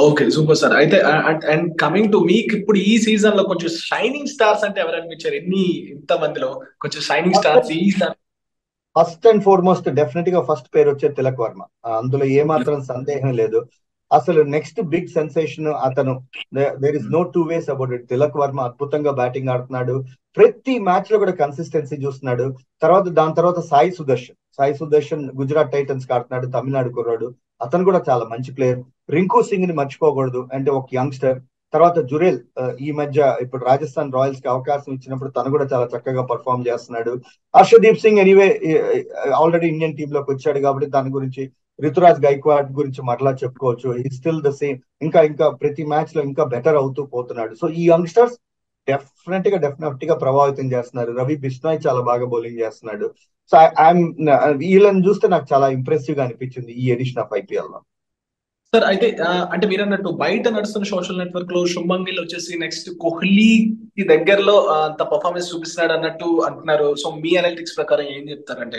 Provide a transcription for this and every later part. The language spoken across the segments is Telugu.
ఓకే సూపర్ సార్ అయితే అండ్ కమింగ్ టు మీకు ఇప్పుడు ఈ సీజన్ లో కొంచెం షైనింగ్ స్టార్స్ అంటే ఎవరు అనిపించారు ఎన్ని ఇంత మందిలో కొంచెం షైనింగ్ స్టార్స్ ఈ sir first and foremost definite గా ఫస్ట్ పేరు వచ్చే తిలక్ వర్మ అందులో ఏమాత్రం సందేహం లేదు అసలు నెక్స్ట్ బిగ్ సెన్సేషన్ అతను there is no two ways about it Tilak Varma అద్భుతంగా బ్యాటింగ్ ఆడుతున్నాడు ప్రతి మ్యాచ్ లో కూడా కన్సిస్టెన్సీ చూస్తున్నాడు తర్వాత దాని తర్వాత సాయి సుదర్శన్ సాయి సుదర్శన్ గుజరాత్ టైటన్స్ కి ఆడుతున్నాడు తమిళనాడు కుర్రాడు అతను కూడా చాలా మంచి ప్లేయర్ రింకు సింగ్ ని మర్చిపోకూడదు అంటే ఒక యంగ్స్టర్ తర్వాత జురేల్ ఈ మధ్య ఇప్పుడు రాజస్థాన్ రాయల్స్ కి అవకాశం ఇచ్చినప్పుడు తను కూడా చాలా చక్కగా పర్ఫామ్ చేస్తున్నాడు Harshdeep Singh anyway already Indian team లోకి వచ్చాడు కాబట్టి దాని గురించి రితురాజ్ గైక్వాడ్ గురించి మరలా చెప్పుకోవచ్చు ఈ స్టిల్ ద సేమ్ ఇంకా ఇంకా ప్రతి మ్యాచ్ లో ఇంకా బెటర్ అవుతూ పోతున్నాడు సో ఈ యంగ్స్టర్స్ డెఫినెట్ గా డెఫినెట్ గా ప్రభావితం చేస్తున్నారు రవి బిష్నాయ్ చాలా బాగా బౌలింగ్ చేస్తున్నాడు సో ఐఎమ్ వీళ్ళని చూస్తే నాకు చాలా ఇంప్రెసివ్ గా అనిపించింది ఈ ఎడిషన్ ఆఫ్ ఐపీఎల్ లో సార్ అయితే అంటే మీరు అన్నట్టు బయట నడుస్తున్న సోషల్ నెట్వర్క్ లో శుభం గిల్ వచ్చేసి నెక్స్ట్ కోహ్లీ దగ్గరలో అంత పర్ఫార్మెన్స్ చూపిస్తున్నాడు అన్నట్టు అంటున్నారు సో మీ అనలిటిక్స్ ప్రకారం ఏం చెప్తారంటే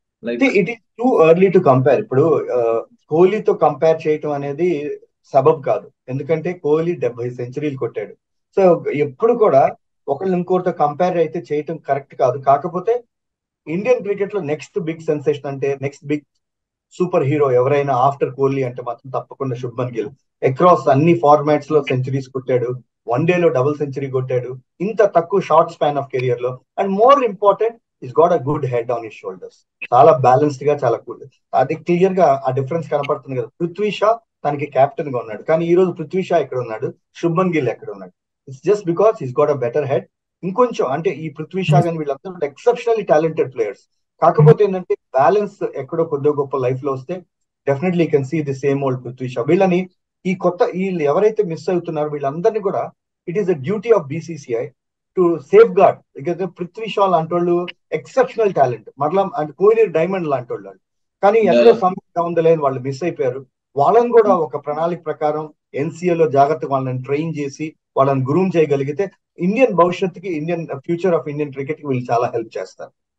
it is too early to compare ఇప్పుడు కోహ్లీతో కంపేర్ చేయటం అనేది సబబ్ కాదు ఎందుకంటే కోహ్లీ డెబ్బై సెంచరీలు కొట్టాడు సో ఎప్పుడు కూడా ఒకళ్ళు ఇంకోరితో కంపేర్ అయితే చేయటం కరెక్ట్ కాదు కాకపోతే ఇండియన్ క్రికెట్ లో నెక్స్ట్ బిగ్ సెన్సేషన్ అంటే నెక్స్ట్ బిగ్ సూపర్ హీరో ఎవరైనా ఆఫ్టర్ కోహ్లీ అంటే మాత్రం తప్పకుండా శుభ్మన్ గిల్ అక్రాస్ అన్ని ఫార్మాట్స్ లో సెంచరీస్ కొట్టాడు వన్ డే లో డబుల్ సెంచరీ కొట్టాడు ఇంత తక్కువ షార్ట్ స్పాన్ ఆఫ్ కెరియర్ లో and more important is got a good head on his shoulders చాలా బ్యాలెన్స్డ్ గా చాలా గుడ్ అది క్లియర్ గా ఆ డిఫరెన్స్ కనపడుతుంది కదా పృథ్వీ షా తనకి కెప్టెన్ గా ఉన్నాడు కానీ ఈ రోజు పృథ్వీ షా ఎక్కడ ఉన్నాడు శుభ్మన్ గిల్ ఎక్కడ ఉన్నాడు it's just because is got a better head ఇంకొంచెం అంటే ఈ పృథ్వీ షా కానీ వీళ్ళందరూ ఎక్సెప్షనల్లీ టాలెంటెడ్ ప్లేయర్స్ కాకపోతే ఏంటంటే బ్యాలెన్స్ ఎక్కడో కొద్దిగా గొప్ప లైఫ్ లో వస్తే definitely can see the same old Prithvi Shaw వీళ్ళని ఈ కొత్త వీళ్ళు ఎవరైతే మిస్ అవుతున్నారో వీళ్ళందరినీ కూడా it is the duty of BCCI to safeguard because Prithvi Shaw లాంటి వాళ్ళు ఎక్సెప్షనల్ టాలెంట్ మరలా అంటే కోహ్లీ డైమండ్ లాంటి వాళ్ళు కానీ ఎక్కడో సమయం ఉందో లేని వాళ్ళు మిస్ అయిపోయారు వాళ్ళని కూడా ఒక ప్రణాళిక ప్రకారం ఎన్సీఏలో జాగ్రత్తగా వాళ్ళని ట్రైన్ చేసి వాళ్ళని గ్రూమ్ చేయగలిగితే ఇండియన్ భవిష్యత్తుకి Indian future of Indian cricket కి వీళ్ళు చాలా హెల్ప్ చేస్తారు